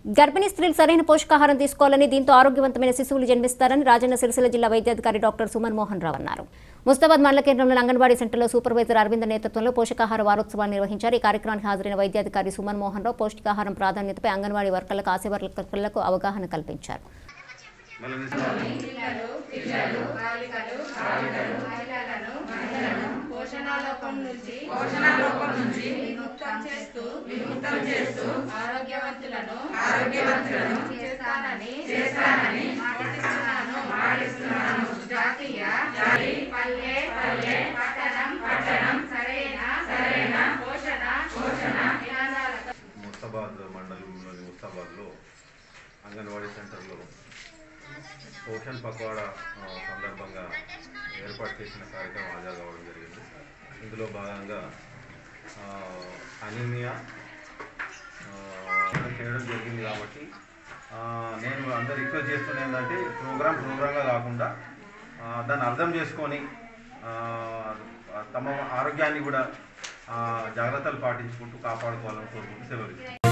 గర్భిణీ స్త్రీలు సరైన పోషకాహారం తీసుకోవాలని దీంతో ఆరోగ్యవంతమైన శిశువులు జన్మిస్తారని రాజన్న సిరిసిల్ల జిల్లా వైద్యాధికారి డాక్టర్ సుమన్ మోహన్ రావు అన్నారు ముస్తాబాద్ మండల కేంద్రంలోని అంగన్వాడీ సెంటర్లో సూపర్వైజర్ అరవింద్ నేతృత్వంలో పోషకాహార వారోత్సవాలు నిర్వహించారు ఈ కార్యక్రమానికి హాజరైన వైద్యాధికారి సుమన్ మోహన్ రావు పౌష్టికాహారం ప్రాధాన్యతపై అంగన్వాడీ వర్కర్లకు ఆశా వర్కర్లకు అవగాహన కల్పించారు పోషణలోపం నుంచి పోషణలోపం నుంచి విముక్తం చేస్తూ విముక్తం చేస్తూ ఆరోగ్యవంతులను ఆరోగ్యవంతులను చేస్తానని చేస్తానని మాటిస్తున్నాను మాటిస్తున్నాను జాతీయ జాతి పల్లె పల్లె పట్టణం పట్టణం సరైన సరైన పోషణ పోషణ నినాదాలతో ముస్తాబాద్ మండలంలోని ముస్తాబాద్లో అంగన్వాడీ సెంటర్లో పోషణ్ పక్వాడా ఆ, సందర్భంగా ఏర్పాటు చేసిన కార్యక్రమం హాజరు కావడం జరిగింది ఇందులో భాగంగా ఆ, అనీమియా ఆ, చేయడం జరిగింది కాబట్టి ఆ, నేను అందరు రిక్వెస్ట్ చేస్తున్నా ఏంటంటే ప్రోగ్రామ్ ప్రోగ్రామ్గా కాకుండా ఆ, దాన్ని అర్థం చేసుకొని ఆ, తమ ఆరోగ్యాన్ని కూడా ఆ, జాగ్రత్తలు పాటించుకుంటూ కాపాడుకోవాలని కోరుకుంటూ సెలవు